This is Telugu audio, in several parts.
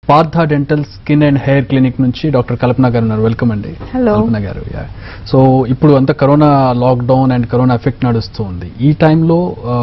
Partha dental skin and hair clinic నుంచి డాక్టర్ కల్పన గారు ఉన్నారు వెల్కమ్ అండి Hello. కల్పన గారు సో ఇప్పుడు అంతా corona lockdown and corona effect నడుస్తూ ఉంది ఈ టైంలో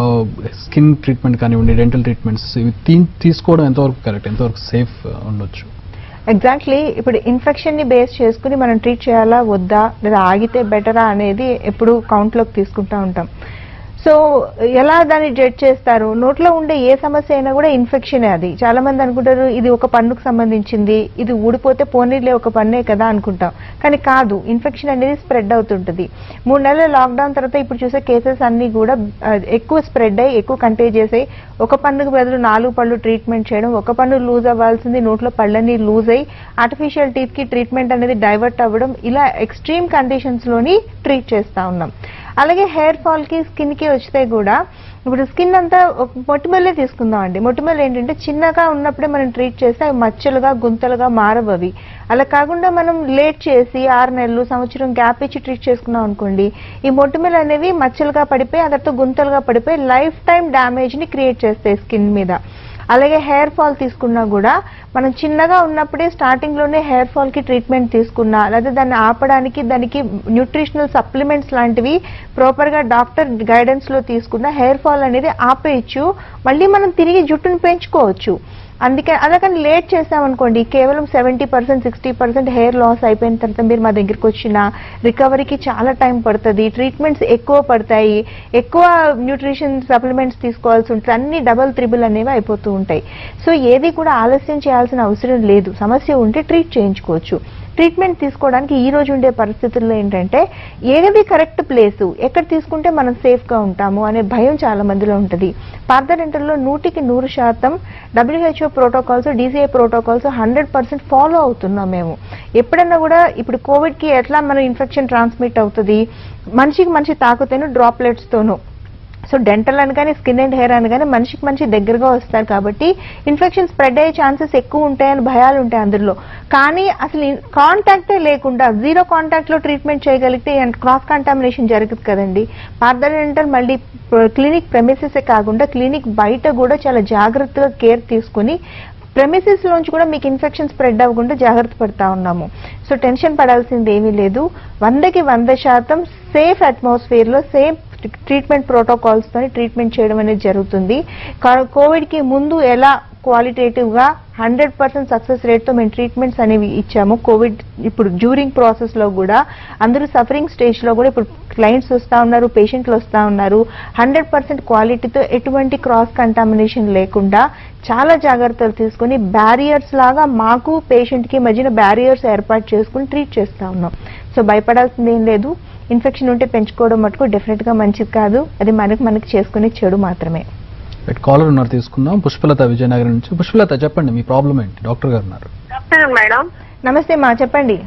స్కిన్ ట్రీట్మెంట్ కానివ్వండి డెంటల్ ట్రీట్మెంట్స్ ఇవి తీ- తీసుకోవడం ఎంతవరకు కరెక్ట్ ఎంతవరకు సేఫ్ ఉండొచ్చు ఎగ్జాక్ట్లీ ఇప్పుడు ఇన్ఫెక్షన్ ని బేస్ చేసుకుని మనం ట్రీట్ చేయాలా వద్దా లేదా ఆగితే బెటరా అనేది ఎప్పుడు కౌంట్ లోకి తీసుకుంటా ఉంటాం సో ఎలా దాన్ని జడ్జ్ చేస్తారు నోట్లో ఉండే ఏ సమస్య అయినా కూడా ఇన్ఫెక్షనే అది చాలా మంది అనుకుంటారు ఇది ఒక పన్నుకు సంబంధించింది ఇది ఊడిపోతే పోనీలే ఒక పన్నే కదా అనుకుంటాం కానీ కాదు ఇన్ఫెక్షన్ అనేది స్ప్రెడ్ అవుతుంటది మూడు నెలల లాక్డౌన్ తర్వాత ఇప్పుడు చూసే కేసెస్ అన్ని కూడా ఆ, ఎక్కువ స్ప్రెడ్ అయ్యి ఎక్కువ కంటేజియస్ అయ్యి ఒక పన్నుకు బదులు నాలుగు పళ్ళు ట్రీట్మెంట్ చేయడం ఒక పన్ను లూజ్ అవ్వాల్సింది నోట్లో పళ్ళని లూజ్ అయ్యి ఆర్టిఫిషియల్ టీత్ కి ట్రీట్మెంట్ అనేది డైవర్ట్ అవ్వడం ఇలా ఎక్స్ట్రీమ్ కండిషన్స్ లోని ట్రీట్ చేస్తా ఉన్నాం అలాగే హెయిర్ ఫాల్ కి స్కిన్ కి వస్తే కూడా ఇప్పుడు స్కిన్ అంతా ఒక మొటిమల్లే తీసుకుందాం అండి మొటిమల్ ఏంటంటే చిన్నగా ఉన్నప్పుడే మనం ట్రీట్ చేస్తే అవి మచ్చలుగా గుంతలుగా మారవు అవి అలా కాకుండా మనం లేట్ చేసి ఆరు నెలలు సంవత్సరం గ్యాప్ ఇచ్చి ట్రీట్ చేసుకున్నాం అనుకోండి ఈ మొటిమలు అనేవి మచ్చలుగా పడిపోయి ఆ తర్వాత గుంతలుగా పడిపోయి లైఫ్ టైం డ్యామేజ్ ని క్రియేట్ చేస్తాయి స్కిన్ మీద అలాగే హెయిర్ ఫాల్ తీసుకున్నా కూడా మనం చిన్నగా ఉన్నప్పుడే స్టార్టింగ్ లోనే హెయిర్ ఫాల్ కి ట్రీట్మెంట్ తీసుకున్నా లేదా దాన్ని ఆపడానికి దానికి న్యూట్రిషనల్ సప్లిమెంట్స్ లాంటివి ప్రాపర్ గా డాక్టర్ గైడెన్స్ లో తీసుకున్న హెయిర్ ఫాల్ అనేది ఆపేయచ్చు మళ్ళీ మనం తిరిగి జుట్టును పెంచుకోవచ్చు అందుకే అలాగని లేట్ చేసామనుకోండి కేవలం seventy percent sixty percent hair loss అయిపోయిన తర్వాత మీరు మా దగ్గరికి వచ్చిన రికవరీకి చాలా టైం పడుతుంది ట్రీట్మెంట్స్ ఎక్కువ పడతాయి ఎక్కువ న్యూట్రిషన్ సప్లిమెంట్స్ తీసుకోవాల్సి ఉంటుంది అన్ని డబల్ త్రిబుల్ అనేవి అయిపోతూ ఉంటాయి సో ఏది కూడా ఆలస్యం చేయాల్సిన అవసరం లేదు సమస్య ఉంటే ట్రీట్ చేయించుకోవచ్చు ట్రీట్మెంట్ తీసుకోవడానికి ఈ రోజు ఉండే పరిస్థితుల్లో ఏంటంటే ఏది కరెక్ట్ ప్లేస్ ఎక్కడ తీసుకుంటే మనం సేఫ్ గా ఉంటాము అనే భయం చాలా మందిలో ఉంటుంది పార్థ డెంటల్లో నూటికి నూరు శాతం WHO protocols DCI protocols hundred percent follow అవుతున్నాం మేము ఎప్పుడన్నా కూడా ఇప్పుడు కోవిడ్ కి ఎట్లా మన ఇన్ఫెక్షన్ ట్రాన్స్మిట్ అవుతుంది మనిషికి మనిషి తాకుతేను డ్రాప్లెట్స్ తోను సో డెంటల్ అనగానే స్కిన్ అండ్ హెయిర్ అనగానే మనిషికి మనిషి దగ్గరగా వస్తారు కాబట్టి ఇన్ఫెక్షన్ స్ప్రెడ్ అయ్యే ఛాన్సెస్ ఎక్కువ ఉంటాయని భయాలు ఉంటాయి అందులో కానీ అసలు కాంటాక్టే లేకుండా జీరో కాంటాక్ట్ లో ట్రీట్మెంట్ చేయగలిగితే క్రాస్ కంటామినేషన్ జరుగుతుంది కదండి పార్థ డెంటల్ మళ్ళీ క్లినిక్ ప్రెమిసెస్ కాకుండా క్లినిక్ బయట కూడా చాలా జాగ్రత్తగా కేర్ తీసుకుని ప్రెమిసెస్ లోంచి కూడా మీకు ఇన్ఫెక్షన్ స్ప్రెడ్ అవ్వకుండా జాగ్రత్త పడతా ఉన్నాము సో టెన్షన్ పడాల్సింది ఏమీ లేదు వందకి వంద శాతం సేఫ్ అట్మాస్ఫియర్ లో సేఫ్ ట్రీట్మెంట్ ప్రోటోకాల్స్ తోని ట్రీట్మెంట్ చేయడం అనేది జరుగుతుంది కోవిడ్ కి ముందు ఎలా క్వాలిటేటివ్ గా హండ్రెడ్ పర్సెంట్ సక్సెస్ రేట్ తో మేము ట్రీట్మెంట్స్ అనేవి ఇచ్చాము కోవిడ్ ఇప్పుడు డ్యూరింగ్ ప్రాసెస్ లో కూడా అందరూ సఫరింగ్ స్టేజ్ లో కూడా ఇప్పుడు క్లయింట్స్ వస్తా ఉన్నారు పేషెంట్లు వస్తా ఉన్నారు హండ్రెడ్ పర్సెంట్ క్వాలిటీతో ఎటువంటి క్రాస్ కంటామినేషన్ లేకుండా చాలా జాగ్రత్తలు తీసుకుని బ్యారియర్స్ లాగా మాకు పేషెంట్ కి మధ్యన బ్యారియర్స్ ఏర్పాటు చేసుకుని ట్రీట్ చేస్తా ఉన్నాం సో భయపడాల్సింది ఏం లేదు ఇన్ఫెక్షన్ ఉంటే పెంచుకోవడం మటుకు డెఫినెట్ గా మంచిది కాదు అది మనకి మనకి చేసుకునే చెడు మాత్రమే కాలర్ ఉన్నారు తీసుకుందాం పుష్పలత విజయనగరం నుంచి పుష్పలత చెప్పండి మీ ప్రాబ్లం ఏంటి డాక్టర్ గారు ఉన్నారు ఆఫ్టర్నూన్ మేడం నమస్తే మా చెప్పండి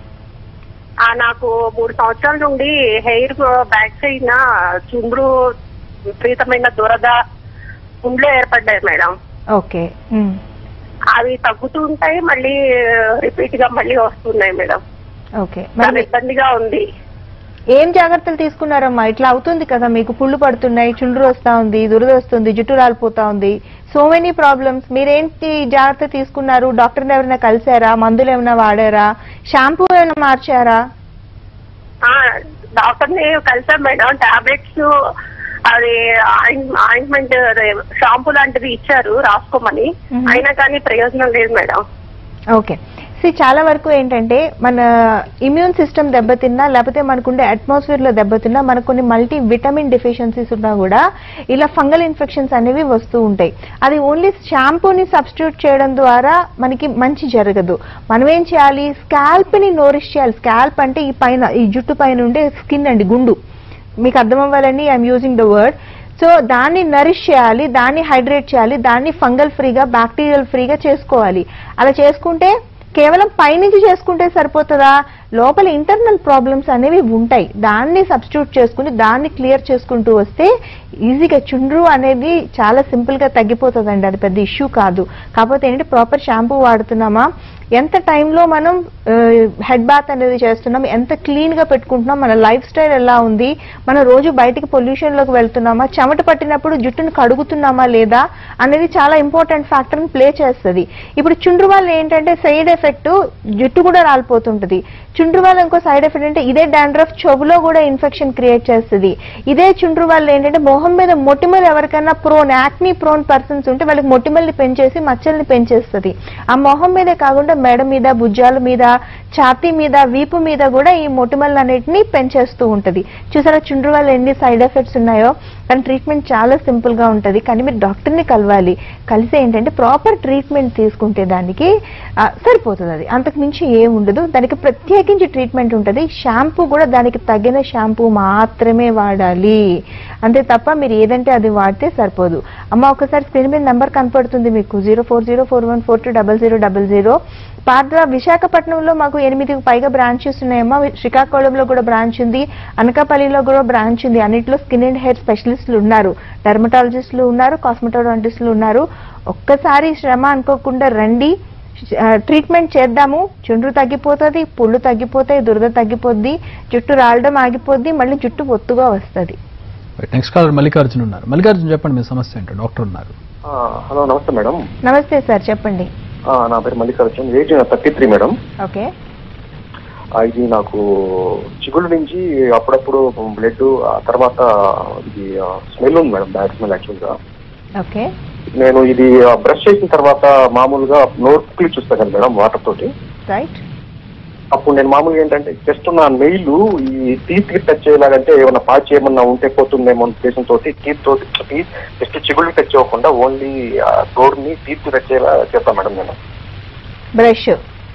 ఆ, నాకు మూడు సంవత్సరాల నుండి హెయిర్ బ్యాక్ సైడ్ నా చుండ్రు విపరీతమైన దురద ఉండ్లో ఏర్పడ్డాయి మేడం ఓకే ఉమ్. అవి తగ్గుతూ ఉంటాయి మళ్ళీ రిపీట్ గా మళ్ళీ వస్తున్నాయి మేడం ఓకే చాలా మరి ఇబ్బందిగా ఉంది ఏం జాగ్రత్తలు తీసుకున్నారమ్మా ఇట్లా అవుతుంది కదా మీకు పుళ్ళు పడుతున్నాయి చుండ్రు వస్తా ఉంది దురద వస్తుంది జుట్టు రాలిపోతా ఉంది సో మెనీ ప్రాబ్లమ్స్ మీరేంటి జాగ్రత్త తీసుకున్నారు డాక్టర్ని ఎవరైనా కలిసారా మందులు ఏమైనా వాడారా షాంపూ ఏమైనా మార్చారా ఆ డాక్టర్ ని కలిసాం మేడం టాబ్లెట్స్ అది ఆయింట్మెంట్ షాంపూ లాంటిది ఇచ్చారు రాసుకోమని మ్మ్. అయినా కానీ ప్రయోజనం లేదు మేడం ఓకే సి చాలా వరకు ఏంటంటే మన ఇమ్యూన్ సిస్టమ్ దెబ్బతిన్నా లేకపోతే మనకుండే అట్మాస్ఫియర్ లో దెబ్బతిన్నా మనకు కొన్ని మల్టీ విటమిన్ డెఫిషియన్సీస్ ఉన్నా కూడా ఇలా ఫంగల్ ఇన్ఫెక్షన్స్ అనేవి వస్తూ ఉంటాయి అది ఓన్లీ షాంపూని సబ్స్టిట్యూట్ చేయడం ద్వారా మనకి మంచి జరగదు మనం ఏం చేయాలి స్కాల్ప్ ని నోరిష్ చేయాలి స్కాల్ప్ అంటే ఈ పైన ఈ జుట్టు పైన ఉండే స్కిన్ అండి గుండు మీకు అర్థం అవ్వాలని I'm using the word so దాన్ని నరిష్ చేయాలి దాన్ని హైడ్రేట్ చేయాలి దాన్ని ఫంగల్ ఫ్రీగా బ్యాక్టీరియల్ ఫ్రీగా చేసుకోవాలి అలా చేసుకుంటే కేవలం పైనుంచి చేసుకుంటే సరిపోతుందా లోపల ఇంటర్నల్ ప్రాబ్లమ్స్ అనేవి ఉంటాయి దాన్ని సబ్స్టిట్యూట్ చేసుకుని దాన్ని క్లియర్ చేసుకుంటూ వస్తే ఈజీగా చుండ్రు అనేది చాలా సింపుల్ గా తగ్గిపోతుందండి అది పెద్ద ఇష్యూ కాదు కాకపోతే ఏంటంటే ప్రాపర్ షాంపూ వాడుతున్నామా ఎంత టైంలో మనం హెడ్ బాత్ అనేది చేస్తున్నాం ఎంత క్లీన్ గా పెట్టుకుంటున్నాం మన లైఫ్ స్టైల్ ఎలా ఉంది మనం రోజు బయటికి పొల్యూషన్ లోకి వెళ్తున్నామా చెమట పట్టినప్పుడు జుట్టును కడుగుతున్నామా లేదా అనేది చాలా ఇంపార్టెంట్ ఫ్యాక్టర్ ప్లే చేస్తుంది ఇప్పుడు చుండ్రు వల్ల ఏంటంటే సైడ్ ఎఫెక్ట్ జుట్టు కూడా రాలిపోతుంటది చుండ్రు వల్ల ఇంకో సైడ్ ఎఫెక్ట్ అంటే ఇదే డాండ్రఫ్ చెవులో కూడా ఇన్ఫెక్షన్ క్రియేట్ చేస్తుంది ఇదే చుండ్రు వల్ల ఏంటంటే మొహం మీద మొటిమలు ఎవరికైనా ప్రోన్ యాక్నీ ప్రోన్ పర్సన్స్ ఉంటే వాళ్ళకి మొటిమల్ని పెంచేసి మచ్చల్ని పెంచేస్తుంది ఆ మొహం మీదే కాకుండా మెడ మీద భుజాల మీద ఛాతీ మీద వీపు మీద కూడా ఈ మొటిమలు అన్నిటిని పెంచేస్తూ ఉంటది చూసారా చుండ్రు వల్ల ఎన్ని సైడ్ ఎఫెక్ట్స్ ఉన్నాయో కానీ ట్రీట్మెంట్ చాలా సింపుల్ గా ఉంటది కానీ మీరు డాక్టర్ ని కలవాలి కలిసి ఏంటంటే ప్రాపర్ ట్రీట్మెంట్ తీసుకుంటే దానికి ఆ, సరిపోతుంది అది అంతకు మించి ఏం ఉండదు దానికి ప్రత్యేకించి ట్రీట్మెంట్ ఉంటుంది షాంపూ కూడా దానికి తగిన షాంపూ మాత్రమే వాడాలి అంతే తప్ప మీరు ఏదంటే అది వాడితే సరిపోదు అమ్మ ఒకసారి స్క్రీన్ మీద నెంబర్ కనపడుతుంది మీకు zero four zero four one four two double zero double zero పాత్ర విశాఖపట్నంలో మాకు ఎనిమిదికి పైగా బ్రాంచెస్ ఉన్నాయమ్మా శ్రీకాకుళంలో కూడా బ్రాంచ్ ఉంది అనకాపల్లిలో కూడా బ్రాంచ్ ఉంది అన్నిట్లో స్కిన్ అండ్ హెయిర్ స్పెషలిస్టులు ఉన్నారు డెర్మటాలజిస్టులు ఉన్నారు కాస్మెటాలజిస్టులు ఉన్నారు ఒక్కసారి శ్రమ అనుకోకుండా రండి ట్రీట్మెంట్ చేద్దాము చుండ్రు తగ్గిపోతుంది పుళ్ళు తగ్గిపోతాయి దురద తగ్గిపోద్ది జుట్టు రాలడం ఆగిపోద్ది మళ్ళీ జుట్టు ఒత్తుగా వస్తుంది నెక్స్ట్ కాలర్ మల్లికార్జున్ ఉన్నారు మల్లికార్జున్ చెప్పండి మీ సమస్య ఏంటో డాక్టర్ ఉన్నారు ఆ, హలో నమస్తే మేడం నమస్తే సార్ చెప్పండి ఆ, నా పేరు Mallikarjun age thirty three madam okay ఆ, ఇది నాకు చిగుళ్ళ నుంచి అప్పుడప్పుడు బ్లడ్ ఆ తర్వాత ఇది స్మెల్ ఉంది మేడం బ్యాడ్ స్మెల్ యాక్చువల్గా ఓకే నేను ఇది బ్రష్ చేసిన తర్వాత మామూలుగా నోట్కి చూస్తాను కదా మేడం వాటర్ తోటి రైట్ అప్పుడు నేను మామూలుగా ఏంటంటే జస్ట్ నా మెయిల్ ఈ టీత్ కి టచ్ చేయలాగంటే ఏమైనా పాచి ఏమన్నా ఉంటే పోతుందేమో అనే ఉద్దేశం తోటి టీత్ తోటి టీత్ జస్ట్ చిగుళ్ళు టచ్ అవ్వకుండా ఓన్లీ డోర్ ని టీత్ టచ్ చేయాలా చెప్తాను మేడం నేను బ్రష్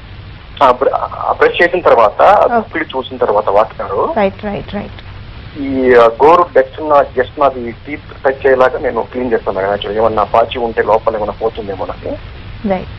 ఆ బ్ర- ఆ బ్రష్ చేసిన తర్వాత Okay. కుప్పిడి చూసిన తర్వాత వాటర్ రైట్ రైట్ రైట్ ఈ ఆ, గోరు జస్ట్ నా జస్ట్ నాది టీత్ టచ్ చేయలాగా నేను క్లీన్ చేస్తాను మేడం యాక్చువల్ ఏమన్నా పాచి ఉంటే లోపల ఏమన్నా పోతుందేమో నాకు రైట్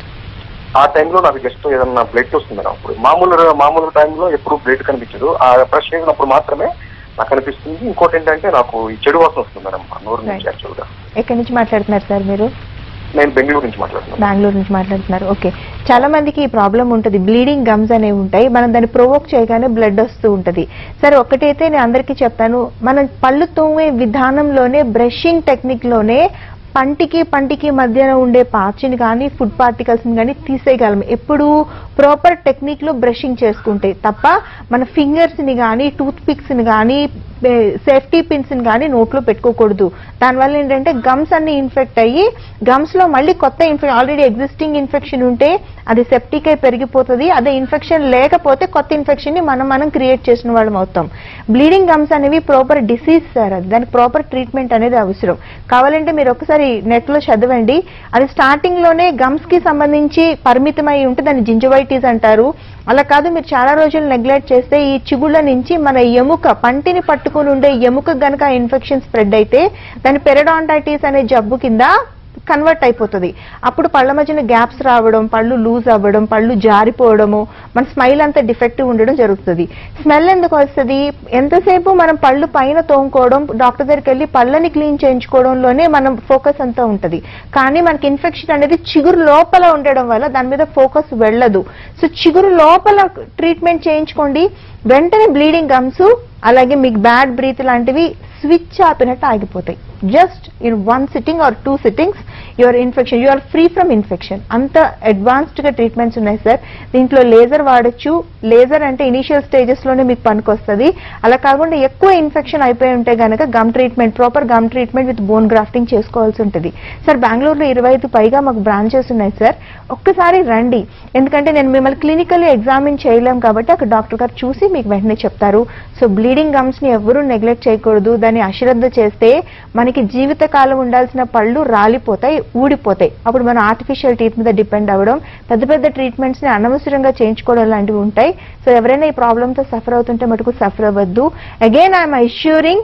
ఆ టైంలో నాకు జస్ట్ ఏదన్నా బ్లడ్ వస్తుంది మేడం అప్పుడు మామూలు మామూలు టైంలో ఎప్పుడు బ్లడ్ కనిపించదు ఆ బ్రష్ చేసినప్పుడు మాత్రమే నాకు కనిపిస్తుంది ఇంకోటి ఏంటంటే నాకు ఈ చెడు వాసన వస్తుంది మేడం ఆ నోరు నుంచి Right. యాక్చువల్ గా ఎక్కడి నుంచి మాట్లాడుతున్నారు సార్ మీరు నేను బెంగళూరు నుంచి మాట్లాడుతున్నాను బెంగళూరు నుంచి మాట్లాడుతున్నారు ఓకే చాలా మందికి ఈ ప్రాబ్లం ఉంటుంది బ్లీడింగ్ గమ్స్ అనేవి ఉంటాయి మనం దాన్ని ప్రొవోక్ చేయగానే బ్లడ్ వస్తూ ఉంటుంది సరే ఒకటైతే నేను అందరికీ చెప్తాను మనం పళ్ళు తోమే విధానంలోనే బ్రషింగ్ టెక్నిక్ లోనే పంటికి పంటికి మధ్యన ఉండే పాచిని కానీ ఫుడ్ పార్టికల్స్ కానీ తీసేయగలం ఎప్పుడు ప్రాపర్ టెక్నిక్ లో బ్రషింగ్ చేసుకుంటే తప్ప మన ఫింగర్స్ ని కానీ టూత్ పిక్స్ ని కానీ సేఫ్టీ పిన్స్ ని కానీ నోట్లో పెట్టుకోకూడదు దానివల్ల ఏంటంటే గమ్స్ అన్ని ఇన్ఫెక్ట్ అయ్యి గమ్స్ లో మళ్ళీ కొత్త ఇన్ఫెక్షన్ ఆల్రెడీ ఎగ్జిస్టింగ్ ఇన్ఫెక్షన్ ఉంటే అది సెప్టిక్ అయి పెరిగిపోతుంది అదే ఇన్ఫెక్షన్ లేకపోతే కొత్త ఇన్ఫెక్షన్ ని మనం మనం క్రియేట్ చేసిన వాళ్ళం అవుతాం బ్లీడింగ్ గమ్స్ అనేవి ప్రాపర్ డిసీజ్ సార్ అది దానికి ప్రాపర్ ట్రీట్మెంట్ అనేది అవసరం కావాలంటే మీరు ఒకసారి నెట్ లో చదవండి అది స్టార్టింగ్ లోనే గమ్స్ కి సంబంధించి పరిమితమై ఉంటే దాన్ని జింజవైటీస్ అంటారు అలా కాదు మీరు చాలా రోజులు నెగ్లెక్ట్ చేస్తే ఈ చిగుళ్ళ నుంచి మన ఎముక పంటిని పట్టుకుని ఉండే ఎముక గనక ఇన్ఫెక్షన్ స్ప్రెడ్ అయితే దాని పెరడాంటైటిస్ అనే జబ్బు కింద కన్వర్ట్ అయిపోతుంది అప్పుడు పళ్ళ మధ్యన గ్యాప్స్ రావడం పళ్ళు లూజ్ అవ్వడం పళ్ళు జారిపోవడము మన స్మైల్ అంతా డిఫెక్టివ్ ఉండడం జరుగుతుంది స్మెల్ ఎందుకు వస్తుంది ఎంతసేపు మనం పళ్ళు పైన తోముకోవడం డాక్టర్ దగ్గరికి వెళ్ళి పళ్ళని క్లీన్ చేయించుకోవడంలోనే మనం ఫోకస్ అంతా ఉంటుంది కానీ మనకి ఇన్ఫెక్షన్ అనేది చిగురు లోపల ఉండడం వల్ల దాని మీద ఫోకస్ వెళ్ళదు సో చిగురు లోపల ట్రీట్మెంట్ చేయించుకోండి వెంటనే బ్లీడింగ్ గమ్స్ అలాగే మీకు బ్యాడ్ బ్రీత్ లాంటివి స్విచ్ ఆపినట్టు ఆగిపోతాయి just in one sitting or two sittings your infection you are free from infection అంత అడ్వాన్స్డ్ గా ట్రీట్మెంట్స్ ఉన్నాయి సార్ దీంట్లో లేజర్ వాడొచ్చు లేజర్ అంటే ఇనిషియల్ స్టేజెస్ లోనే మీకు పనికొస్తుంది అలా కాకుండా ఎక్కువ ఇన్ఫెక్షన్ అయిపోయి ఉంటే గనక gum treatment proper gum treatment with bone grafting చేసుకోవాల్సి ఉంటుంది సార్ బెంగళూరులో ఇరవై ఐదు పైగా మాకు బ్రాంచెస్ ఉన్నాయి సార్ ఒక్కసారి రండి ఎందుకంటే నేను మిమ్మల్ని క్లినికల్లీ ఎగ్జామిన్ చేయలేం కాబట్టి అక్కడ డాక్టర్ గారు చూసి మీకు వెంటనే చెప్తారు సో బ్లీడింగ్ గమ్స్ ని ఎవరూ నెగ్లెక్ట్ చేయకూడదు దాన్ని అశ్రద్ధ చేస్తే మనకి జీవితకాలం ఉండాల్సిన పళ్ళు రాలిపోతాయి ఊడిపోతాయి అప్పుడు మనం ఆర్టిఫిషియల్ టీత్ మీద డిపెండ్ అవ్వడం పెద్ద పెద్ద ట్రీట్మెంట్స్ ని అనవసరంగా చేయించుకోవడం లాంటివి ఉంటాయి సో ఎవరైనా ఈ ప్రాబ్లమ్ తో సఫర్ అవుతుంటే మటుకు సఫర్ అవ్వద్దు again I'm assuring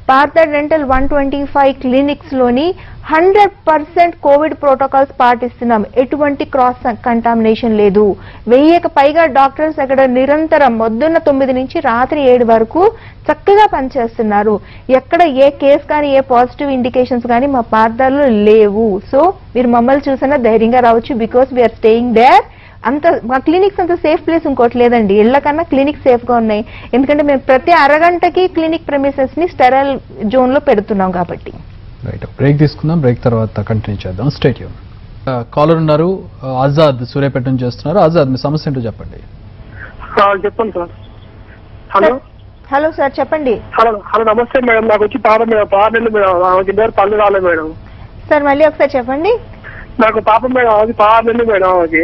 Partha dental one twenty five clinics లోని హండ్రెడ్ పర్సెంట్ కోవిడ్ ప్రోటోకాల్స్ పాటిస్తున్నాం ఎటువంటి క్రాస్ కంటామినేషన్ లేదు వెయ్యికి పైగా డాక్టర్స్ అక్కడ నిరంతరం పొద్దున్న తొమ్మిది నుంచి రాత్రి ఏడు వరకు చక్కగా పనిచేస్తున్నారు ఎక్కడ ఏ కేసు కానీ ఏ పాజిటివ్ ఇండికేషన్స్ కానీ మా పార్థాల్లో లేవు సో మీరు మమ్మల్ని చూసినా ధైర్యంగా రావచ్చు బికాస్ వీఆర్ స్టేయింగ్ దేర్ అంత మా క్లినిక్స్ అంత సేఫ్ ప్లేస్ ఇంకోటి లేదండి ఇళ్ల కన్నా క్లినిక్ సేఫ్ గా ఉన్నాయి ఎందుకంటే మేము ప్రతి అరగంటకి క్లినిక్ ప్రెమిసెస్ ని స్టెరల్ జోన్ లో పెడుతున్నాం కాబట్టి రైట్ బ్రేక్ తీసుకుందాం బ్రేక్ తర్వాత కంటిన్యూ చేద్దాం స్టేట్ కాలర్ ఉన్నారు ఆ, ఆజాద్ సూర్యాపేట నుంచి చేస్తున్నారు ఆజాద్ మీ సమస్య ఏంటో చెప్పండి ఆ, చెప్పండి సార్ హలో హలో సార్ చెప్పండి హలో హలో నమస్తే మేడం నాకు వచ్చి పాప మేడం పాప నెలలు మేడం ఆమెకి ఇద్దరు పళ్ళు రాలేదు మేడం సార్ మళ్ళీ ఒకసారి చెప్పండి నాకు పాప మేడం అది పాప నెలలు మేడం ఆమెకి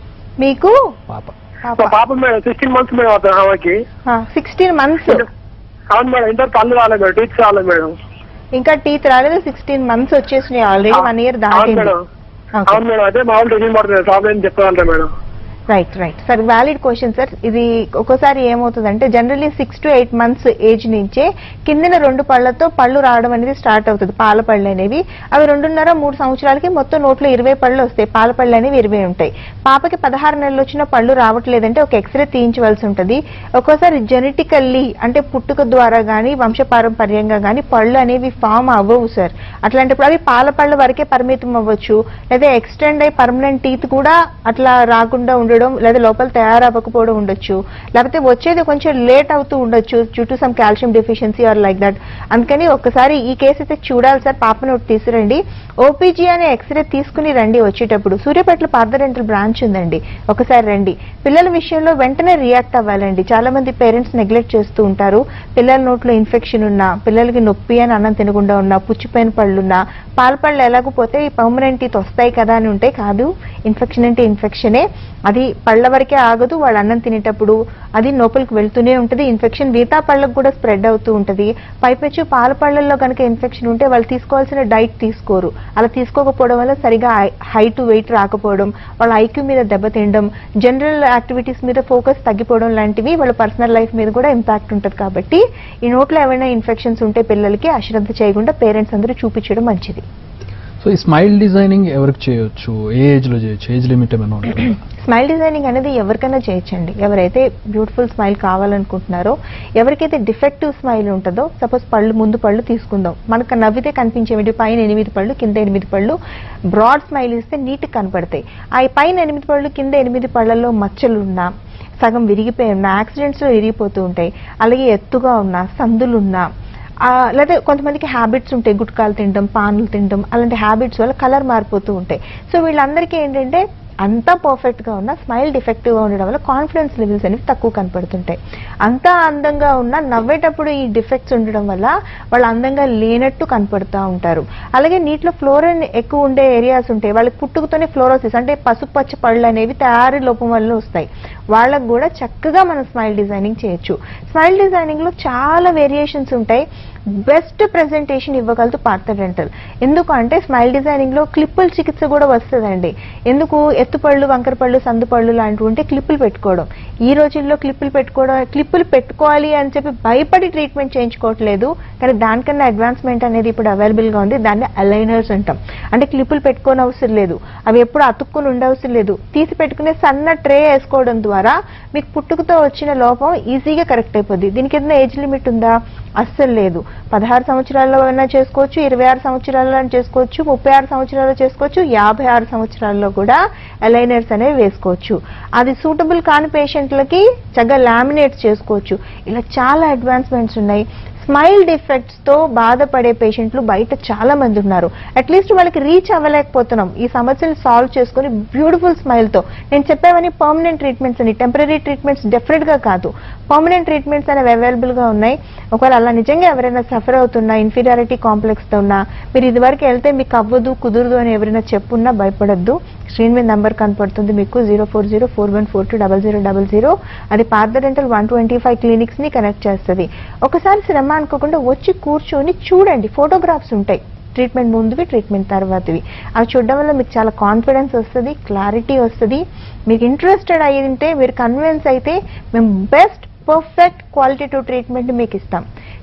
మీకు పాప మా పాప మేడం సిక్స్టీన్ మంత్స్ మేడం అతను ఆమెకి సిక్స్టీన్ మంత్స్ అవును మేడం ఇద్దరు పళ్ళు రాలేదు మేడం టీచ్ రాలేదు మేడం ఇంకా టీత్ రాలేదు సిక్స్టీన్ మంత్స్ వచ్చేసినాయి ఆల్రెడీ వన్ ఇయర్ అవును దాటింది మేడం అవును మేడం అదే మామూలు ట్రీట్మెంట్ పడుతుంది ప్రాబ్లం చెప్పగలరా madam right right sir valid question sir ఇది ఒక్కోసారి ఏమవుతుందంటే generally six to eight months age నుంచే కిందిన రెండు పళ్ళతో పళ్ళు రావడం అనేది స్టార్ట్ అవుతుంది పాల పళ్ళు అనేవి అవి రెండున్నర మూడు సంవత్సరాలకి మొత్తం నోట్లో ఇరవై పళ్ళు వస్తాయి పాల పళ్ళు అనేవి ఇరవై ఉంటాయి పాపకి పదహారు నెలలు వచ్చిన పళ్ళు రావట్లేదంటే ఒక ఎక్స్రే తీయించవలసి ఉంటుంది ఒక్కోసారి జెనెటికల్లీ అంటే పుట్టుక ద్వారా కానీ వంశపారంపర్యంగా కానీ పళ్ళు అనేవి ఫామ్ అవ్వవు సార్ అట్లాంటప్పుడు అవి పాల పళ్ళు వరకే పరిమితం అవ్వచ్చు లేదా ఎక్స్టెండ్ అయ్యి పర్మనెంట్ టీత్ కూడా అట్లా రాకుండా ఉండడం లేదా లోపల తయారవ్వకపోవడం ఉండొచ్చు లేకపోతే వచ్చేది కొంచెం లేట్ అవుతూ ఉండొచ్చు చుట్టూ some calcium deficiency or like that అందుకని ఒక్కసారి ఈ కేసు అయితే చూడాలి సార్ పాపను ఒకటి తీసుకురండి ఓపీజీ అనే ఎక్స్రే తీసుకుని రండి వచ్చేటప్పుడు సూర్యాపేటలో పార్థరెంటల్ బ్రాంచ్ ఉందండి ఒకసారి రండి పిల్లల విషయంలో వెంటనే రియాక్ట్ అవ్వాలండి చాలా మంది పేరెంట్స్ నెగ్లెక్ట్ చేస్తూ ఉంటారు పిల్లల నోట్లో ఇన్ఫెక్షన్ ఉన్నా పిల్లలకి నొప్పి అని అన్నం తినకుండా ఉన్నా పుచ్చిపోయిన పళ్ళున్నా పాల పళ్ళు ఎలాగపోతే ఈ పర్మనెంట్ టీత్ వస్తాయి కదా అని ఉంటే కాదు ఇన్ఫెక్షన్ అంటే ఇన్ఫెక్షనే అది పళ్ళ వరకే ఆగదు వాళ్ళు అన్నం తినేటప్పుడు అది లోపలికి వెళ్తూనే ఉంటుంది ఇన్ఫెక్షన్ మిగతా పళ్ళకు కూడా స్ప్రెడ్ అవుతూ ఉంటుంది పైపెచ్చు పాల పళ్ళల్లో కనుక ఇన్ఫెక్షన్ ఉంటే వాళ్ళు తీసుకోవాల్సిన డైట్ తీసుకోరు అలా తీసుకోకపోవడం వల్ల సరిగా హైట్ వెయిట్ రాకపోవడం వాళ్ళ ఐక్యూ మీద దెబ్బతినడం జనరల్ యాక్టివిటీస్ మీద ఫోకస్ తగ్గిపోవడం లాంటివి వాళ్ళ పర్సనల్ లైఫ్ మీద కూడా ఇంపాక్ట్ ఉంటుంది కాబట్టి ఈ నోట్లో ఏమైనా ఇన్ఫెక్షన్స్ ఉంటే పిల్లలకి అశ్రద్ధ చేయకుండా పేరెంట్స్ అందరూ చూపించడం మంచిది సో ఈ స్మైల్ డిజైనింగ్ ఎవరికి చేయొచ్చు ఏ ఏజ్ లో చేయొచ్చు ఏజ్ లిమిట్ ఏమైనా ఉంటుంది స్మైల్ డిజైనింగ్ అనేది ఎవరికైనా చేయొచ్చండి ఎవరైతే బ్యూటిఫుల్ స్మైల్ కావాలనుకుంటున్నారో ఎవరికైతే డిఫెక్టివ్ స్మైల్ ఉంటుందో సపోజ్ పళ్ళు ముందు పళ్ళు తీసుకుందాం మనకు నవ్వితే కనిపించేవి పైన ఎనిమిది పళ్ళు కింద ఎనిమిది పళ్ళు బ్రాడ్ స్మైల్ ఇస్తే నీట్గా కనపడతాయి ఆ పైన ఎనిమిది పళ్ళు కింద ఎనిమిది పళ్ళల్లో మచ్చలు ఉన్నా సగం విరిగిపోయి ఉన్నా యాక్సిడెంట్స్లో విరిగిపోతూ ఉంటాయి అలాగే ఎత్తుగా ఉన్నా సందులున్నా ఆ, లేదా కొంతమందికి హ్యాబిట్స్ ఉంటాయి గుట్కాలు తినడం పాన్లు తినడం అలాంటి హ్యాబిట్స్ వల్ల కలర్ మారిపోతూ ఉంటాయి సో వీళ్ళందరికీ ఏంటంటే అంతా పర్ఫెక్ట్ గా ఉన్నా స్మైల్ డిఫెక్టివ్ గా ఉండడం వల్ల కాన్ఫిడెన్స్ లెవెల్స్ అనేవి తక్కువ కనపడుతుంటాయి అంతా అందంగా ఉన్నా నవ్వేటప్పుడు ఈ డిఫెక్ట్స్ ఉండడం వల్ల వాళ్ళు అందంగా లేనట్టు కనపడుతూ ఉంటారు అలాగే నీటిలో ఫ్లోరిన్ ఎక్కువ ఉండే ఏరియాస్ ఉంటాయి వాళ్ళకి పుట్టుకతోనే ఫ్లోరోసిస్ అంటే పసుపు పచ్చ పళ్ళు అనేవి తయారీ లోపం వల్ల వస్తాయి వాళ్ళకు కూడా చక్కగా మనం స్మైల్ డిజైనింగ్ చేయొచ్చు స్మైల్ డిజైనింగ్ లో చాలా వేరియేషన్స్ ఉంటాయి బెస్ట్ ప్రెజెంటేషన్ ఇవ్వగలదు పార్థ డెంటల్ ఎందుకు అంటే స్మైల్ డిజైనింగ్ లో క్లిప్పుల చికిత్స కూడా వస్తుందండి ఎందుకు ఎత్తుపళ్ళు వంకరపళ్ళు సందుపళ్ళు లాంటివి ఉంటే క్లిప్పులు పెట్టుకోవడం ఈ రోజుల్లో క్లిప్పులు పెట్టుకోవడం క్లిప్పులు పెట్టుకోవాలి అని చెప్పి భయపడి ట్రీట్మెంట్ చేయించుకోవట్లేదు కానీ దానికన్నా అడ్వాన్స్మెంట్ అనేది ఇప్పుడు అవైలబుల్ గా ఉంది దాన్ని అలైనర్స్ అంటాం అంటే క్లిప్పులు పెట్టుకోని అవసరం లేదు అవి ఎప్పుడు అతుక్కుని ఉండవసరం లేదు తీసి పెట్టుకునే సన్న ట్రే వేసుకోవడం ద్వారా మీకు పుట్టుకతో వచ్చిన లోపం ఈజీగా కరెక్ట్ అయిపోద్ది దీనికి ఏదైనా ఏజ్ లిమిట్ ఉందా అస్సలు లేదు పదహారు సంవత్సరాల్లో అయినా చేసుకోవచ్చు ఇరవై ఆరు సంవత్సరాల్లో అయినా చేసుకోవచ్చు ముప్పై ఆరు సంవత్సరాల్లో చేసుకోవచ్చు యాభై ఆరు సంవత్సరాల్లో కూడా అలైనర్స్ అనేవి వేసుకోవచ్చు అది సూటబుల్ కాని పేషెంట్లకి చక్కగా లామినేట్స్ చేసుకోవచ్చు ఇలా చాలా అడ్వాన్స్మెంట్స్ ఉన్నాయి స్మైల్ డిఫెక్ట్స్ తో బాధపడే పేషెంట్లు బయట చాలా మంది ఉన్నారు అట్లీస్ట్ వాళ్ళకి రీచ్ అవ్వలేకపోతున్నాం ఈ సమస్యలు సాల్వ్ చేసుకుని బ్యూటిఫుల్ స్మైల్ తో నేను చెప్పేవని పర్మనెంట్ ట్రీట్మెంట్స్ అని టెంపరీ ట్రీట్మెంట్స్ డెఫినెట్ గా కాదు పర్మనెంట్ ట్రీట్మెంట్స్ అనేవి అవైలబుల్ గా ఉన్నాయి ఒకవేళ అలా నిజంగా ఎవరైనా సఫర్ అవుతున్నా ఇన్ఫీరియారిటీ కాంప్లెక్స్ తో ఉన్నా మీరు ఇదివరకు వెళ్తే మీకు అవ్వదు కుదురదు అని ఎవరైనా చెప్పున్నా భయపడద్దు స్క్రీన్ మీద నంబర్ కనపడుతుంది మీకు zero four zero four one four two double zero double zero అది Partha dental one twenty five clinics ని కనెక్ట్ చేస్తుంది ఒకసారి శ్రమ అనుకోకుండా వచ్చి కూర్చొని చూడండి ఫోటోగ్రాఫ్స్ ఉంటాయి ట్రీట్మెంట్ ముందువి ట్రీట్మెంట్ తర్వాతవి అవి చూడడం వల్ల మీకు చాలా కాన్ఫిడెన్స్ వస్తుంది క్లారిటీ వస్తుంది మీకు ఇంట్రెస్టెడ్ అయ్యి ఉంటే మీరు కన్విన్స్ అయితే మేము best perfect quality to treatment మీకు ఇస్తాం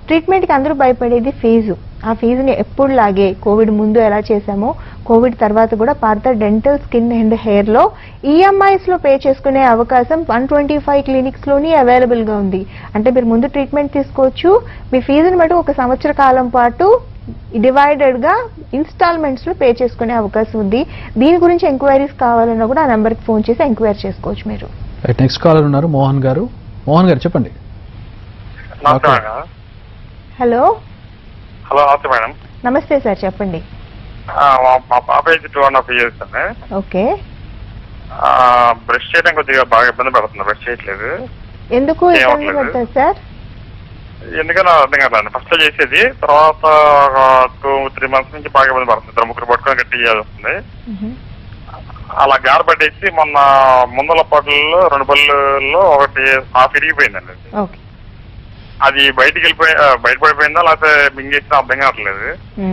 ట్రీట్మెంట్కి అందరూ భయపడేది ఫీజు ఆ ఫీజుని ఎప్పుడులాగే కోవిడ్ ముందు ఎలా చేశామో కోవిడ్ తర్వాత కూడా పార్త డెంటల్ స్కిన్ అండ్ హెయిర్లో ఈఎంఐస్లో పే చేసుకునే అవకాశం వన్ ట్వంటీ ఫైవ్ క్లినిక్స్లోని అవైలబుల్గా ఉంది అంటే మీరు ముందు ట్రీట్మెంట్ తీసుకోవచ్చు మీ ఫీజుని బట్టి ఒక సంవత్సర కాలం పాటు డివైడెడ్గా ఇన్స్టాల్మెంట్స్లో పే చేసుకునే అవకాశం ఉంది దీని గురించి ఎంక్వైరీస్ కావాలన్నా కూడా ఆ నెంబర్కి ఫోన్ చేసి ఎంక్వైరీ చేసుకోవచ్చు మీరు రైట్ నెక్స్ట్ కాలర్ ఉన్నారు మోహన్ గారు మోహన్ గారు చెప్పండి నమస్తే మేడం హలో హలో నమస్తే మేడం నమస్తే సార్ చెప్పండి ఆ, మా- మా పాప age two and half years అండి ఓకే బ్రష్ చేయడం కొద్దిగా బాగా ఇబ్బంది పడుతుంది బ్రష్ చేయట్లేదు ఎందుకు ఏం ఇబ్బంది అవ్వట్లేదు. పడతారు సార్ ఎందుకని అర్థం కాదండి ఫస్ట్ లో చేసేది తర్వాత టూ త్రీ మంత్స్ నుంచి బాగా ఇబ్బంది పడుతుంది ఇద్దరు ముగ్గురు పట్టుకొని గట్టి చేయాల్సి వస్తుంది అలా గారు పట్టేసి మొన్న ముందల పళ్ళలో రెండు పళ్ళలో ఒకటి హాఫ్ ఇరిగిపోయిందండి అది. ఓకే అది బయటికి వెళ్ళిపోయి ఆ, బయట పడిపోయిందా లేకపోతే మింగేసినా అర్థం కావట్లేదు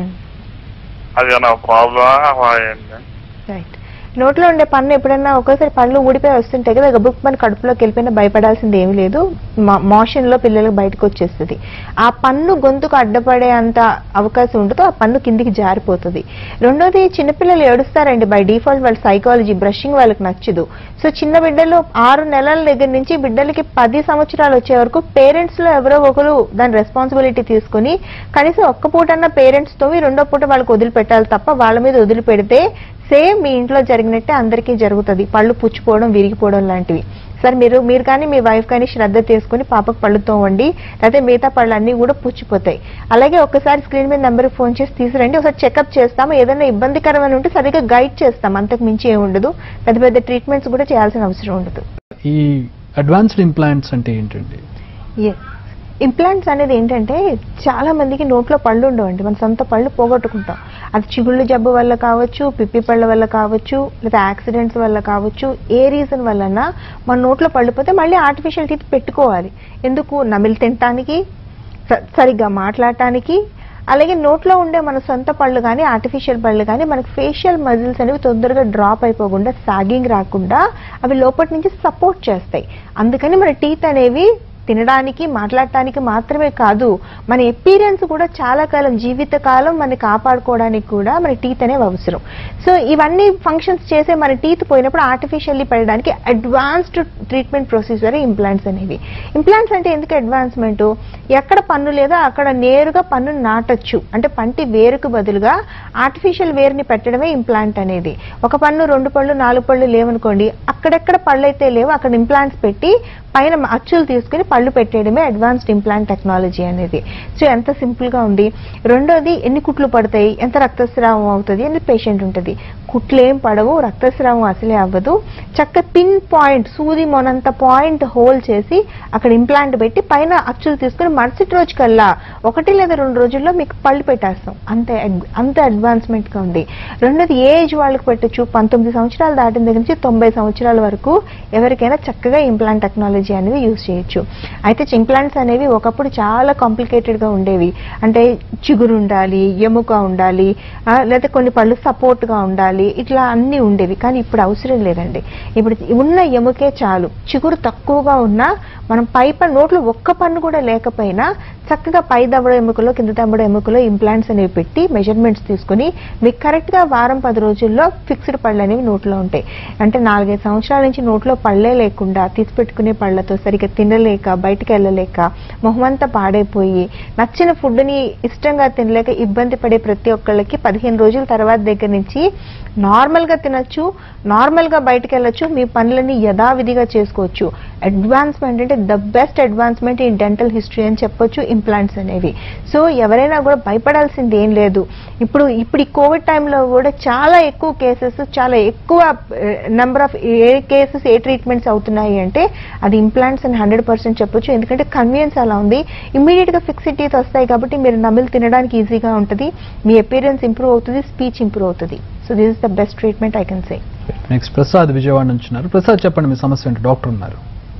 అది ఏమన్నా ప్రాబ్లమ్ రైట్ నోట్లో ఉండే పన్ను ఎప్పుడన్నా ఒక్కోసారి పళ్ళు ఊడిపోయి వస్తుంటాయి కదా గబుక్ మన కడుపులోకి వెళ్ళిపోయినా భయపడాల్సింది ఏమీ లేదు మోషన్ లో పిల్లలకు బయటకు వచ్చేస్తుంది ఆ పన్ను గొంతుకు అడ్డపడే అంత అవకాశం ఉండదు ఆ పన్ను కిందికి జారిపోతుంది రెండోది చిన్నపిల్లలు ఏడుస్తారండి బై డిఫాల్ట్ వాళ్ళ సైకాలజీ బ్రషింగ్ వాళ్ళకి నచ్చదు సో చిన్న బిడ్డలు ఆరు నెలల దగ్గర నుంచి బిడ్డలకి పది సంవత్సరాలు వచ్చే వరకు పేరెంట్స్ లో ఎవరో ఒకరు దాని రెస్పాన్సిబిలిటీ తీసుకుని కనీసం ఒక్క పూటన్న పేరెంట్స్ తో రెండో పూట వాళ్ళకి వదిలిపెట్టాలి తప్ప వాళ్ళ మీద వదిలిపెడితే సేమ్ మీ ఇంట్లో జరిగినట్టే అందరికీ జరుగుతుంది పళ్ళు పుచ్చిపోవడం విరిగిపోవడం లాంటివి సార్ మీరు మీరు కానీ మీ వైఫ్ కానీ శ్రద్ధ తీసుకుని పాపకు పళ్ళు తోవండి లేకపోతే మిగతా పళ్ళు అన్నీ కూడా పుచ్చిపోతాయి అలాగే ఒక్కసారి స్క్రీన్ మీద నెంబర్కి ఫోన్ చేసి తీసుకురండి ఒకసారి చెకప్ చేస్తాము ఏదైనా ఇబ్బందికరమైన ఉంటే సరిగ్గా గైడ్ చేస్తాం అంతకు మించి ఏమి ఉండదు పెద్ద పెద్ద ట్రీట్మెంట్స్ కూడా చేయాల్సిన అవసరం ఉండదు ఈ అడ్వాన్స్డ్ ఇంప్లాంట్స్ అంటే ఏంటండి ఎస్ ఇంప్లాంట్స్ అనేది ఏంటంటే చాలా మందికి నోట్లో పళ్ళు ఉండవండి మన సొంత పళ్ళు పోగొట్టుకుంటాం అది చిగుళ్ళు జబ్బు వల్ల కావచ్చు పిప్పి పళ్ళ వల్ల కావచ్చు లేదా యాక్సిడెంట్స్ వల్ల కావచ్చు ఏ రీజన్ వల్లనా మన నోట్లో పళ్ళు పోతే మళ్ళీ ఆర్టిఫిషియల్ టీత్ పెట్టుకోవాలి ఎందుకు నమిలి తినటానికి స- సరిగ్గా మాట్లాడటానికి అలాగే నోట్లో ఉండే మన సొంత పళ్ళు కానీ ఆర్టిఫిషియల్ పళ్ళు కానీ మనకి ఫేషియల్ మజిల్స్ అనేవి తొందరగా డ్రాప్ అయిపోకుండా సాగింగ్ రాకుండా అవి లోపటి నుంచి సపోర్ట్ చేస్తాయి అందుకని మన టీత్ అనేవి తినడానికి మాట్లాడటానికి మాత్రమే కాదు మన ఎపీరియన్స్ కూడా చాలా కాలం జీవిత కాలం మనని కాపాడుకోవడానికి కూడా మన టీత్ అనేవి అవసరం సో ఇవన్నీ ఫంక్షన్స్ చేసే మన టీత్ పోయినప్పుడు ఆర్టిఫిషియల్లీ పెట్టడానికి అడ్వాన్స్డ్ ట్రీట్మెంట్ ప్రొసీజర్ ఇంప్లాంట్స్ అనేవి ఇంప్లాంట్స్ అంటే ఎందుకు అడ్వాన్స్మెంట్ ఎక్కడ పన్ను లేదో అక్కడ నేరుగా పన్ను నాటొచ్చు అంటే పంటి వేరుకు బదులుగా ఆర్టిఫిషియల్ వేరుని పెట్టడమే ఇంప్లాంట్ అనేది ఒక పన్ను రెండు పళ్ళు నాలుగు పళ్ళు లేవనుకోండి అక్కడెక్కడ పళ్ళు అయితే లేవో అక్కడ ఇంప్లాంట్స్ పెట్టి పైన అచ్చులు తీసుకుని పళ్ళు పెట్టేయడమే అడ్వాన్స్డ్ ఇంప్లాంట్ టెక్నాలజీ అనేది సో ఎంత సింపుల్ గా ఉంది రెండోది ఎన్ని కుట్లు పడతాయి ఎంత రక్తస్రావం అవుతుంది అని పేషెంట్ ఉంటుంది కుట్లు ఏం పడవు రక్తస్రావం అసలే అవ్వదు చక్క పిన్ పాయింట్ సూది మొనంత పాయింట్ హోల్ చేసి అక్కడ ఇంప్లాంట్ పెట్టి పైన అచ్చులు తీసుకుని మరుసటి రోజు కల్లా ఒకటి లేదా రెండు రోజుల్లో మీకు పళ్ళు పెట్టేస్తాం అంతే అడ్- అంత అడ్వాన్స్మెంట్ గా ఉంది రెండోది ఏ ఏజ్ వాళ్ళకి పెట్టచ్చు పంతొమ్మిది సంవత్సరాలు దాటిన దగ్గర నుంచి తొంభై సంవత్సరాల వరకు ఎవరికైనా చక్కగా ఇంప్లాంట్ టెక్నాలజీ అనేది యూజ్ చేయొచ్చు అయితే ఇంప్లాంట్స్ అనేవి ఒకప్పుడు చాలా కాంప్లికేటెడ్ గా ఉండేవి అంటే చిగురు ఉండాలి ఎముక ఉండాలి ఆ, లేదా కొన్ని పళ్ళు సపోర్ట్ గా ఉండాలి ఇట్లా అన్ని ఉండేవి కానీ ఇప్పుడు అవసరం లేదండి ఇప్పుడు ఉన్న ఎముకే చాలు చిగురు తక్కువగా ఉన్నా మనం పై పన్ను నోట్లో ఒక్క పన్ను కూడా లేకపోయినా చక్కగా పై దవడ ఎముకలో కింద దవడ ఎముకలో ఇంప్లాంట్స్ అనేవి పెట్టి మెజర్మెంట్స్ తీసుకుని మీకు కరెక్ట్ గా వారం పది రోజుల్లో ఫిక్స్డ్ పళ్ళు అనేవి నోట్లో ఉంటాయి అంటే నాలుగైదు సంవత్సరాల నుంచి నోట్లో పళ్ళే లేకుండా తీసి పెట్టుకునే పళ్ళతో సరిగ్గా తినలేక బయటికి వెళ్ళలేక మొహమంతా పాడైపోయి నచ్చిన ఫుడ్ని ఇష్టంగా తినలేక ఇబ్బంది పడే ప్రతి ఒక్కళ్ళకి పదిహేను రోజుల తర్వాత దగ్గర నుంచి నార్మల్ గా తినొచ్చు నార్మల్ గా బయటికి వెళ్ళొచ్చు మీ పనులని యథావిధిగా చేసుకోవచ్చు అడ్వాన్స్మెంట్ అంటే the best advancement in dental history అని చెప్పొచ్చు ఇంప్లాంట్స్ అనేవి సో ఎవరైనా కూడా భయపడాల్సింది ఏం లేదు ఇప్పుడు ఇప్పుడు ఈ కోవిడ్ టైంలో కూడా చాలా ఎక్కువ కేసెస్ చాలా ఎక్కువ నెంబర్ ఆఫ్ ఏ కేసెస్ ఏ ట్రీట్మెంట్స్ అవుతున్నాయి అంటే అది ఇంప్లాంట్స్ అని హండ్రెడ్ పర్సెంట్ చెప్పొచ్చు ఎందుకంటే కన్వీనియన్స్ అలా ఉంది ఇమీడియట్ గా ఫిక్స్డ్ టీత్ వస్తాయి కాబట్టి మీరు నమిలి తినడానికి ఈజీగా ఉంటుంది మీ అపీరియన్స్ ఇంప్రూవ్ అవుతుంది స్పీచ్ ఇంప్రూవ్ అవుతుంది so this is the best treatment I can say next Prasad Vijayawada నుంచి ఉన్నారు ప్రసాద్ చెప్పండి మీ సమస్య ఏంటి డాక్టర్ ఉన్నారు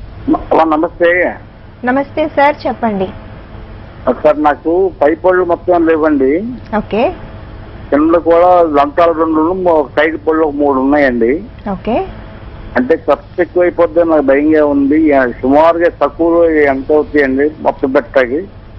హలో నమస్తే నమస్తే సార్ చెప్పండి సార్ నాకు పై పళ్ళు మొత్తం లేవండి ఓకే కింద కూడా దంతాలు రెండు మో- సైడ్ పళ్ళు ఒక మూడు ఉన్నాయండి ఓకే అంటే ఖర్చు ఎక్కువ అయిపోద్ది నాకు భయంగా ఉంది ఆ, సుమారుగా తక్కువ ఎంత అవుతాయండి మొత్తం పెట్టకి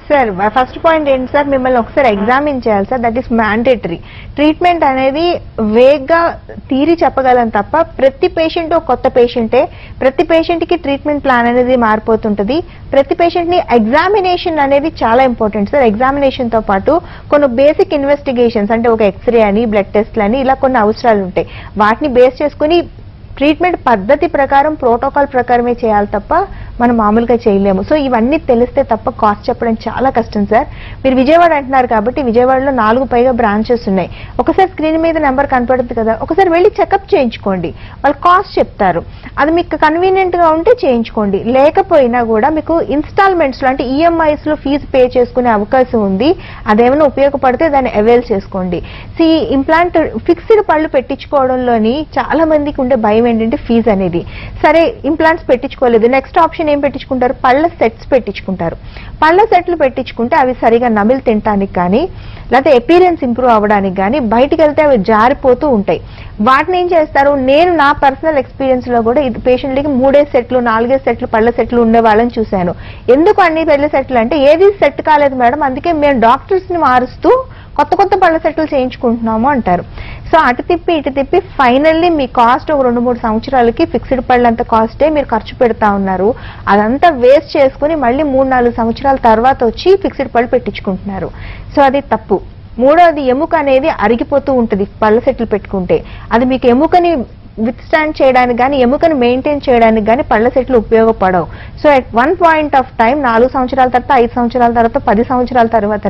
సార్ ఫస్ట్ పాయింట్ ఏంటి సార్ మిమ్మల్ని ఒకసారి ఎగ్జామిన్ చేయాలి sir that is mandatory treatment అనేది వేగ్గా తీరి చెప్పగలం తప్ప ప్రతి పేషెంట్ కొత్త పేషెంటే ప్రతి పేషెంట్ కి ట్రీట్మెంట్ ప్లాన్ అనేది మారిపోతుంటది ప్రతి పేషెంట్ ని ఎగ్జామినేషన్ అనేది చాలా ఇంపార్టెంట్ సార్ ఎగ్జామినేషన్ తో పాటు కొన్ని బేసిక్ ఇన్వెస్టిగేషన్స్ అంటే ఒక ఎక్స్రే అని బ్లడ్ టెస్ట్లు అని ఇలా కొన్ని అవసరాలు ఉంటాయి వాటిని బేస్ చేసుకుని ట్రీట్మెంట్ పద్ధతి ప్రకారం ప్రోటోకాల్ ప్రకారమే చేయాలి తప్ప మనం మామూలుగా చేయలేము సో ఇవన్నీ తెలిస్తే తప్ప కాస్ట్ చెప్పడం చాలా కష్టం సార్ మీరు విజయవాడ అంటున్నారు కాబట్టి విజయవాడలో నాలుగు పైగా బ్రాంచెస్ ఉన్నాయి ఒకసారి స్క్రీన్ మీద నెంబర్ కనపడుతుంది కదా ఒకసారి వెళ్ళి చెకప్ చేయించుకోండి వాళ్ళు కాస్ట్ చెప్తారు అది మీకు కన్వీనియంట్ గా ఉంటే చేయించుకోండి లేకపోయినా కూడా మీకు ఇన్స్టాల్మెంట్స్ లో అంటే ఈఎంఐస్ లో ఫీజు పే చేసుకునే అవకాశం ఉంది అదేమైనా ఉపయోగపడితే దాన్ని అవైల్ చేసుకోండి సి ఇంప్లాంట్ ఫిక్స్డ్ పళ్ళు పెట్టించుకోవడంలోని చాలా మందికి ఉండే భయం ఏంటంటే ఫీజు అనేది సరే ఇంప్లాంట్స్ పెట్టించుకోలేదు నెక్స్ట్ ఆప్షన్ ఏం పెట్టించుకుంటారు పళ్ళ సెట్స్ పెట్టించుకుంటారు పళ్ళ సెట్లు పెట్టించుకుంటే అవి సరిగా నమిలి తినడానికి కానీ లేకపోతే ఎపీరియన్స్ ఇంప్రూవ్ అవ్వడానికి కానీ బయటికి వెళ్తే అవి జారిపోతూ ఉంటాయి వాటిని ఏం చేస్తారు నేను నా పర్సనల్ ఎక్స్పీరియన్స్ లో కూడా ఇది పేషెంట్లకి మూడే సెట్లు నాలుగే సెట్లు పళ్ళ సెట్లు ఉండే వాళ్ళని చూశాను ఎందుకు అన్ని పళ్ళ సెట్లు అంటే ఏది సెట్ కాలేదు మేడం అందుకే మేము డాక్టర్స్ ని మారుస్తూ కొత్త కొత్త పళ్ళ సెట్లు చేయించుకుంటున్నాము అంటారు సో అటు తిప్పి ఇటు తిప్పి ఫైనల్లీ మీ కాస్ట్ ఒక రెండు మూడు సంవత్సరాలకి ఫిక్స్డ్ పళ్ళంత కాస్టే మీరు ఖర్చు పెడతా ఉన్నారు అదంతా వేస్ట్ చేసుకుని మళ్ళీ మూడు నాలుగు సంవత్సరాల తర్వాత వచ్చి ఫిక్స్డ్ పళ్ళు పెట్టించుకుంటున్నారు సో అది తప్పు మూడోది ఎముక అనేది అరిగిపోతూ ఉంటుంది పళ్ళ సెట్లు పెట్టుకుంటే అది మీకు ఎముకని విత్ స్టాండ్ చేయడానికి కానీ ఎముకను మెయింటైన్ చేయడానికి కానీ పళ్ళ సెట్లు ఉపయోగపడవు so at one point of time నాలుగు సంవత్సరాల తర్వాత ఐదు సంవత్సరాల తర్వాత పది సంవత్సరాల తర్వాత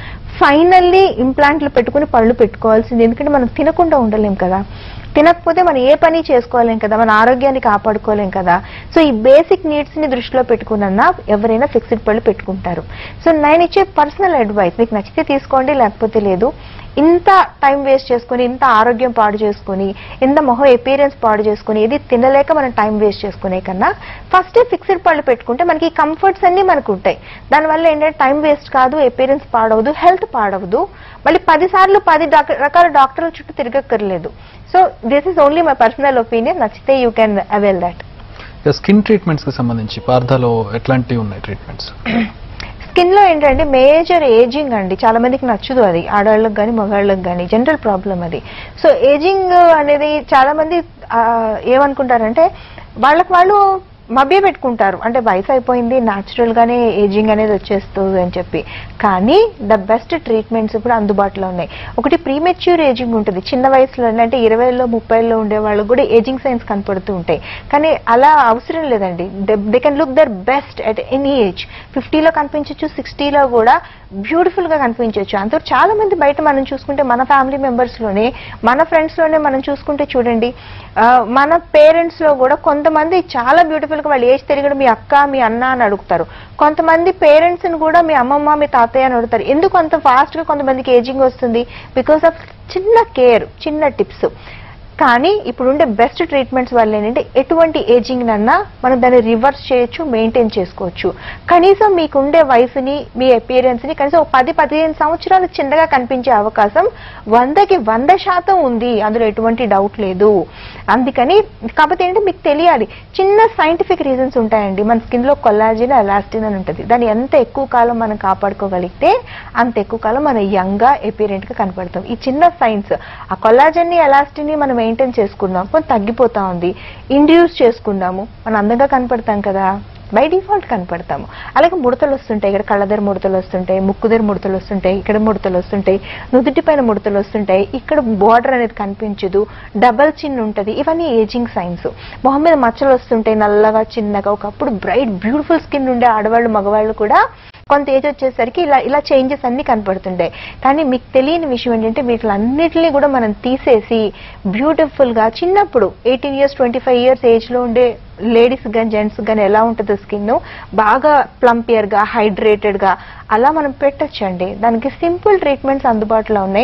ఫైనల్లీ ఇంప్లాంట్లు పెట్టుకుని పళ్ళు పెట్టుకోవాల్సింది ఎందుకంటే మనం తినకుండా ఉండలేం కదా తినకపోతే మనం ఏ పని చేసుకోలేం కదా మన ఆరోగ్యాన్ని కాపాడుకోలేం కదా సో ఈ బేసిక్ నీడ్స్ ని దృష్టిలో పెట్టుకున్నా ఎవరైనా ఫిక్స్డ్ పళ్ళు పెట్టుకుంటారు సో నేను ఇచ్చే పర్సనల్ అడ్వైస్ మీకు నచ్చితే తీసుకోండి లేకపోతే లేదు ఇంత టైం వేస్ట్ చేసుకుని ఇంత ఆరోగ్యం పాడు చేసుకుని ఇంత మొహం ఎపీరియన్స్ పాడు చేసుకుని ఇది తినలేక మనం టైం వేస్ట్ చేసుకునే కన్నా ఫస్ట్ ఫిక్స్డ్ పళ్ళు పెట్టుకుంటే మనకి ఈ కంఫర్ట్స్ అన్ని మనకు ఉంటాయి దానివల్ల ఏంటంటే టైం వేస్ట్ కాదు ఎపీరియన్స్ పాడవదు హెల్త్ పాడవదు మళ్ళీ పది సార్లు పది డాక్టర్ రకాల డాక్టర్ల చుట్టూ తిరగక్కర్లేదు so this is only my personal opinion నచ్చితే you can avail that skin treatments కి సంబంధించి పార్థలో ఎట్లాంటివి ఉన్నాయి ట్రీట్మెంట్స్ స్కిన్ లో ఏంటంటే మేజర్ ఏజింగ్ అండి చాలా మందికి నచ్చదు అది ఆడవాళ్ళకి కానీ మగవాళ్ళకి కానీ జనరల్ ప్రాబ్లం అది సో ఏజింగ్ అనేది చాలా మంది ఆ, ఏమనుకుంటారంటే వాళ్ళకి వాళ్ళు మభ్య పెట్టుకుంటారు అంటే వయసు అయిపోయింది న్యాచురల్ గానే ఏజింగ్ అనేది వచ్చేస్తుంది అని చెప్పి కానీ ద బెస్ట్ ట్రీట్మెంట్స్ ఇప్పుడు అందుబాటులో ఉన్నాయి ఒకటి ప్రీమెచ్యూర్ ఏజింగ్ ఉంటుంది చిన్న వయసులో అంటే ఇరవైలో ముప్పైలో ఉండే వాళ్ళకి కూడా ఏజింగ్ సైన్స్ కనపడుతూ ఉంటాయి కానీ అలా అవసరం లేదండి they can look their best at any age ఫిఫ్టీలో కనిపించవచ్చు సిక్స్టీలో కూడా బ్యూటిఫుల్ గా కనిపించవచ్చు అంత చాలా మంది బయట మనం చూసుకుంటే మన ఫ్యామిలీ మెంబర్స్ లోనే మన ఫ్రెండ్స్ లోనే మనం చూసుకుంటే చూడండి ఆ, మన పేరెంట్స్ లో కూడా కొంతమంది చాలా బ్యూటిఫుల్ గా వాళ్ళు ఏజ్ తిరిగడం మీ అక్క మీ అన్న అని అడుగుతారు కొంతమంది పేరెంట్స్ ని కూడా మీ అమ్మమ్మ మీ తాతయ్య అని అడుగుతారు ఎందుకు అంత ఫాస్ట్ గా కొంతమందికి ఏజింగ్ వస్తుంది బికాస్ ఆఫ్ చిన్న కేర్ చిన్న టిప్స్ కానీ ఇప్పుడుండే బెస్ట్ ట్రీట్మెంట్స్ వల్ల ఏంటంటే ఎటువంటి ఏజింగ్ నన్నా మనం దాన్ని రివర్స్ చేయొచ్చు మెయింటైన్ చేసుకోవచ్చు కనీసం మీకుండే వయసుని మీ అపియరెన్స్ ని కనీసం ఒక పది పదిహేను సంవత్సరాలు చిన్నగా కనిపించే అవకాశం వందకి వంద శాతం ఉంది అందులో ఎటువంటి డౌట్ లేదు అందుకని కాకపోతే ఏంటంటే మీకు తెలియాలి చిన్న సైంటిఫిక్ రీజన్స్ ఉంటాయండి మన స్కిన్ లో కొల్లాజిన్ ఎలాస్టిన్ అని ఉంటుంది దాన్ని ఎంత ఎక్కువ కాలం మనం కాపాడుకోగలిగితే అంత ఎక్కువ కాలం మనం యంగ్ గా ఎపిరెంట్ గా కనపడతాం ఈ చిన్న సైన్స్ ఆ కొల్లాజన్ ని ఎలాస్టిన్ ని మనం మెయింటైన్ చేసుకుందాం కొంచెం తగ్గిపోతా ఉంది ఇండ్యూస్ చేసుకుందాము మనం అందంగా కనపడతాం కదా బై డిఫాల్ట్ కనపడతాము అలాగే ముడతలు వస్తుంటాయి ఇక్కడ కళ్ళ దగ్గర ముడతలు వస్తుంటాయి ముక్కు దగ్గర ముడతలు వస్తుంటాయి ఇక్కడ ముడతలు వస్తుంటాయి నుదుటి పైన ముడతలు వస్తుంటాయి ఇక్కడ బార్డర్ అనేది కనిపించదు డబల్ చిన్ ఉంటుంది ఇవన్నీ ఏజింగ్ సైన్స్ మొహం మీద మచ్చలు వస్తుంటాయి నల్లగా చిన్నగా ఒకప్పుడు బ్రైట్ బ్యూటిఫుల్ స్కిన్ ఉండే ఆడవాళ్ళు మగవాళ్ళు కూడా కొంత ఏజ్ వచ్చేసరికి ఇలా ఇలా చేంజెస్ అన్ని కనపడుతుంటాయి కానీ మీకు తెలియని విషయం ఏంటంటే వీటిలన్నిటిని కూడా మనం తీసేసి బ్యూటిఫుల్ గా చిన్నప్పుడు eighteen years twenty five years age లో ఉండే లేడీస్ కానీ జెంట్స్ కానీ ఎలా ఉంటుందో స్కిన్ బాగా ప్లంపియర్ గా హైడ్రేటెడ్ గా అలా మనం పెట్టొచ్చండి దానికి సింపుల్ ట్రీట్మెంట్స్ అందుబాటులో ఉన్నాయి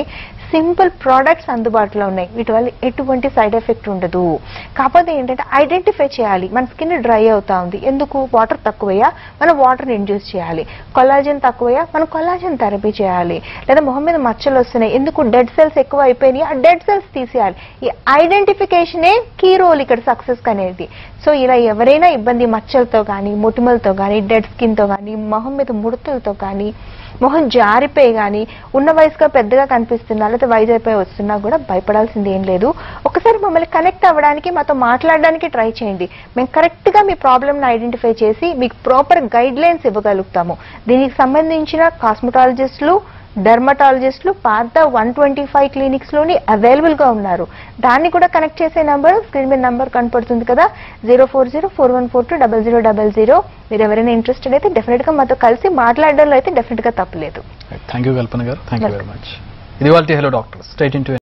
సింపుల్ ప్రోడక్ట్స్ అందుబాటులో ఉన్నాయి వీటి వల్ల ఎటువంటి సైడ్ ఎఫెక్ట్ ఉండదు కాకపోతే ఏంటంటే ఐడెంటిఫై చేయాలి మన స్కిన్ డ్రై అవుతా ఉంది ఎందుకు వాటర్ తక్కువయ్యా మనం వాటర్ ఇండ్యూస్ చేయాలి కొలాజన్ తక్కువయ్యా మనం కొలాజన్ థెరపీ చేయాలి లేదా మొహం మీద మచ్చలు వస్తున్నాయి ఎందుకు డెడ్ సెల్స్ ఎక్కువ అయిపోయినాయి ఆ డెడ్ సెల్స్ తీసేయాలి ఈ ఐడెంటిఫికేషనే కీ రోల్ ఇక్కడ సక్సెస్ అనేది సో ఇలా ఎవరైనా ఇబ్బంది మచ్చలతో కానీ మొటిమలతో కానీ డెడ్ స్కిన్తో కానీ మొహం మీద ముడతలతో కానీ మొహం జారిపోయి కానీ ఉన్న వయసుగా పెద్దగా కనిపిస్తున్నా లేకపోతే వయసు అయిపోయి వస్తున్నా కూడా భయపడాల్సింది ఏం లేదు ఒకసారి మమ్మల్ని కనెక్ట్ అవ్వడానికి మాతో మాట్లాడడానికి ట్రై చేయండి మేము కరెక్ట్గా మీ ప్రాబ్లమ్ని ఐడెంటిఫై చేసి మీకు ప్రాపర్ గైడ్ లైన్స్ ఇవ్వగలుగుతాము దీనికి సంబంధించిన కాస్మెటాలజిస్టులు డెర్మటాలజిస్టులు పాత వన్ ట్వంటీ ఫైవ్ క్లినిక్స్లోని అవైలబుల్గా ఉన్నారు దాన్ని కూడా కనెక్ట్ చేసే నంబర్ స్క్రీన్ మీద నంబర్ కనపడుతుంది కదా zero four zero four one four two double zero double zero మీరు ఎవరైనా ఇంట్రెస్టెడ్ అయితే డెఫినెట్గా మాతో కలిసి మాట్లాడడంలో అయితే డెఫినెట్గా తప్పలేదు థ్యాంక్ యూ కల్పన గారు థ్యాంక్ యూ వెరీ మచ్ ఇది వాళ్ళ హెలో డాక్టర్ స్ట్రైట్ ఇంటూ